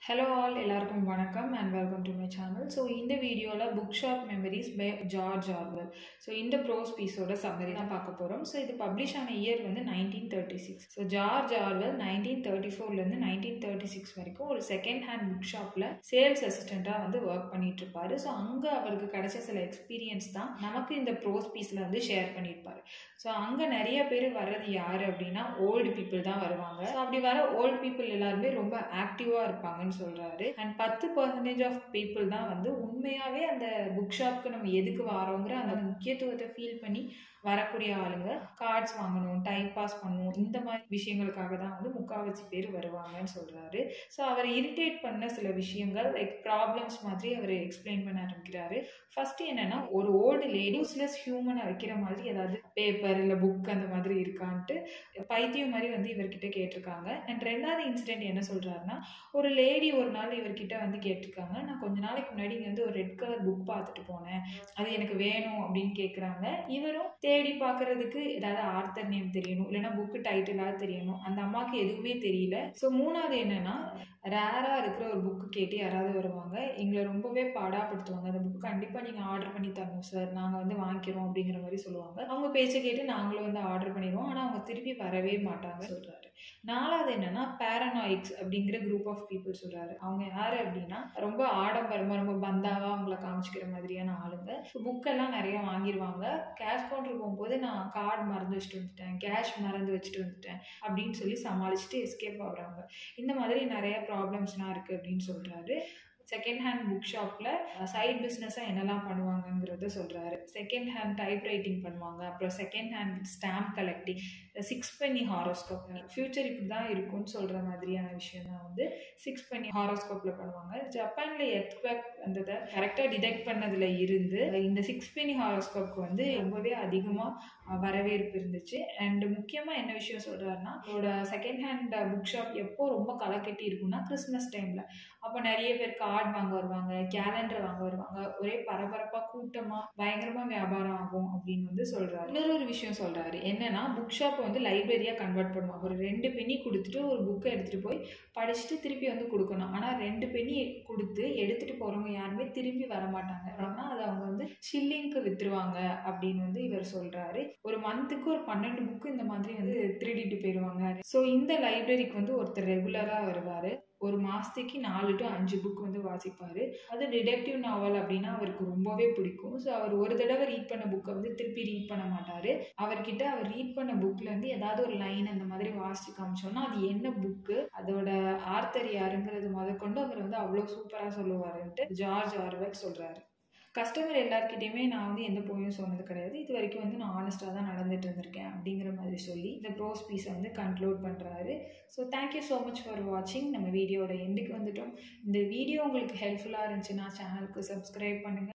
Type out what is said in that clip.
hello all எல்லாருக்கும் வணக்கம் and welcome to my channel so இந்த வீடியோவில் book shop memories by George Orwell so இந்த ப்ரோஸ் பீஸோட சம்மரி தான் பார்க்க போகிறோம் ஸோ இது பப்ளிஷ் ஆன இயர் வந்து nineteen thirty six so George Orwell nineteen thirty ஃபோர்லேருந்து நைன்டீன் தேர்ட்டி சிக்ஸ் வரைக்கும் ஒரு செகண்ட் ஹேண்ட் புக் ஷாப்பில் சேல்ஸ் அசிஸ்டண்ட்டாக வந்து ஒர்க் பண்ணிட்டு இருப்பாரு ஸோ அங்கே அவருக்கு கிடைச்ச சில எக்ஸ்பீரியன்ஸ் தான் நமக்கு இந்த ப்ரோஸ் பீஸில் வந்து ஷேர் பண்ணியிருப்பாரு ஸோ அங்கே நிறைய பேர் வர்றது யார் அப்படின்னா ஓல்டு பீப்புள் தான் வருவாங்க ஸோ அப்படி வர ஓல்டு பீப்புள் எல்லாருமே ரொம்ப ஆக்டிவாக இருப்பாங்கன்னு சொல்கிறாரு அண்ட் பத்து பர்சன்டேஜ் ஆஃப் பீப்புள் தான் வந்து உண்மையாகவே அந்த புக் ஷாப்க்கு நம்ம எதுக்கு வரோங்கிற அந்த முக்கியத்துவத்தை ஃபீல் பண்ணி வரக்கூடிய ஆளுங்க கார்ட்ஸ் வாங்கணும் டைம் பாஸ் பண்ணணும் இந்த மாதிரி விஷயங்களுக்காக தான் வந்து முக்காவாசி பேர் வருவாங்கன்னு சொல்கிறாரு ஸோ அவர் இரிட்டேட் பண்ண சில விஷயங்கள் லைக் ப்ராப்ளம்ஸ் மாதிரி அவர் எக்ஸ்பிளைன் பண்ண ஆரம்பிக்கிறாரு ஃபர்ஸ்ட் என்னன்னா ஒரு ஓல்டு லேடி யூஸ்லெஸ் ஹியூமனை வைக்கிற மாதிரி ஏதாவது பேப்பர் இல்லை புக் அந்த மாதிரி இருக்கான்ட்டு பைத்தியம் மாதிரி வந்து இவர்கிட்ட கேட்டிருக்காங்க அண்ட் ரெண்டாவது இன்சிடென்ட் என்ன சொல்கிறாருன்னா ஒரு லேடி ஒரு நாள் இவர்கிட்ட வந்து கேட்டிருக்காங்க நான் கொஞ்ச நாளைக்கு முன்னாடி இங்கே வந்து ஒரு ரெட் கலர் புக் பார்த்துட்டு போனேன் அது எனக்கு வேணும் அப்படின்னு கேட்குறாங்க இவரும் தேடி பார்க்கறதுக்கு ஏதாவது ஆர்த்தர் நேம் தெரியணும் இல்லைன்னா புக்கு டைட்டிலாவது தெரியணும் அந்த அம்மாவுக்கு எதுவுமே தெரியல ஸோ மூணாவது என்னன்னா ரேராக இருக்கிற ஒரு புக்கு கேட்டு யாராவது வருவாங்க எங்களை ரொம்பவே பாடாப்படுத்துவாங்க அந்த புக்கு கண்டிப்பாக நீங்கள் ஆர்டர் பண்ணி தரணும் சார் நாங்கள் வந்து வாங்கிக்கிறோம் அப்படிங்கிற மாதிரி சொல்லுவாங்க அவங்க பேச்சை கேட்டு நாங்களும் வந்து ஆர்டர் பண்ணிடுவோம் ஆனால் அவங்க திருப்பி வரவே மாட்டாங்க சொல்கிறாரு நாலாவது என்னன்னா பேரனாயிக்ஸ் அப்படிங்கிற குரூப் ஆஃப் பீப்புள் சொல்கிறாரு அவங்க யார் அப்படின்னா ரொம்ப ஆடம்பரமாக ரொம்ப பந்தாவாக அவங்கள காமிச்சிக்கிற மாதிரியான ஆளுங்க புக்கெல்லாம் நிறைய வாங்கிடுவாங்க கேஷ் கவுண்டர் போகும்போது நான் கார்டு மறந்து வச்சுட்டு வந்துட்டேன் கேஷ் மறந்து வச்சுட்டு வந்துட்டேன் அப்படின்னு சொல்லி சமாளிச்சுட்டு எஸ்கேப் ஆகுறாங்க இந்த மாதிரி நிறைய ப்ராப்ளம்ஸ்லாம் இருக்குது அப்படின்னு சொல்கிறாரு செகண்ட் ஹேண்ட் புக் ஷாப்பில் சைட் பிஸ்னஸாக என்னெல்லாம் பண்ணுவாங்கங்கிறத சொல்கிறாரு செகண்ட் ஹேண்ட் டைப் ரைட்டிங் பண்ணுவாங்க அப்புறம் செகண்ட் ஹேண்ட் ஸ்டாம்ப் கலெக்டிங் சிக்ஸ் பண்ணி ஹாரோஸ்கோப் ஃப்யூச்சர் இப்படி தான் இருக்கும்னு சொல்கிற மாதிரியான விஷயம் தான் வந்து சிக்ஸ் பண்ணி ஹாரோஸ்கோப்பில் பண்ணுவாங்க ஜப்பானில் எர்த்வேக் வந்ததை கரெக்டாக டிடெக்ட் பண்ணதில் இருந்து இந்த சிக்ஸ் பண்ணி ஹாரோஸ்கோப்க்கு வந்து ரொம்பவே அதிகமாக வரவேற்பு இருந்துச்சு அண்ட் முக்கியமாக என்ன விஷயம் சொல்கிறாருன்னா அவரோட செகண்ட் ஹேண்ட் புக் ஷாப் எப்போ ரொம்ப களை கட்டி இருக்கும்னா கிறிஸ்மஸ் டைமில் அப்போ நிறைய பேர் கார்டு வாங்க வருவாங்க கேலண்டர் வாங்க வருவாங்க ஒரே பரபரப்பாக கூட்டமாக பயங்கரமாக வியாபாரம் ஆகும் அப்படின்னு வந்து சொல்கிறாரு இன்னொரு ஒரு விஷயம் சொல்கிறாரு என்னன்னா புக் ஷாப்பை வந்து லைப்ரரியாக கன்வெர்ட் பண்ணுவாங்க ஒரு ரெண்டு பெண்ணி கொடுத்துட்டு ஒரு புக்கை எடுத்துகிட்டு போய் படிச்சுட்டு திருப்பி வந்து கொடுக்கணும் ஆனால் ரெண்டு பெண்ணி கொடுத்து எடுத்துகிட்டு போகிறவங்க யாருமே திரும்பி வர மாட்டாங்க ஆனால் அதை அவங்க வந்து ஷில்லிங்க்கு விற்றுருவாங்க அப்படின்னு வந்து இவர் சொல்கிறாரு ஒரு மந்த்துக்கு ஒரு பன்னெண்டு புக்கு இந்த மாதிரி வந்து திருடிட்டு போயிடுவாங்க ஸோ இந்த லைப்ரரிக்கு வந்து ஒருத்தர் ரெகுலராக வருவார் ஒரு மாதத்துக்கு நாலு டு அஞ்சு புக் வந்து வாசிப்பார் அது டிடெக்டிவ் நாவல் அப்படின்னா அவருக்கு ரொம்பவே பிடிக்கும் ஸோ அவர் ஒரு தடவை ரீட் பண்ண புக்கை வந்து திருப்பி ரீட் பண்ண மாட்டார் அவர்கிட்ட அவர் ரீட் பண்ண புக்லேருந்து ஏதாவது ஒரு லைன் அந்த மாதிரி வாசிச்சு காமிச்சோன்னா அது என்ன புக்கு அதோட ஆர்த்தர் யாருங்கிறது முதற்கொண்டு அவர் வந்து அவ்வளோ சூப்பராக சொல்லுவாருன்ட்டு ஜார்ஜ் ஆர்வல் சொல்கிறாரு கஸ்டமர் எல்லாருக்கிட்டையுமே நான் வந்து எந்த போயும் சொன்னது கிடையாது இது வரைக்கும் வந்து நான் ஆனஸ்ட்டாக தான் நடந்துட்டு இருந்திருக்கேன் அப்படிங்கிற மாதிரி சொல்லி இந்த ப்ரோஸ் பீஸை வந்து கன்க்ளூட் பண்ணுறாரு so thank you so much for வாட்சிங் நம்ம வீடியோட எண்டுக்கு வந்துட்டோம் இந்த வீடியோ உங்களுக்கு ஹெல்ப்ஃபுல்லாக இருந்துச்சுன்னா சேனலுக்கு சப்ஸ்கிரைப் பண்ணுங்கள்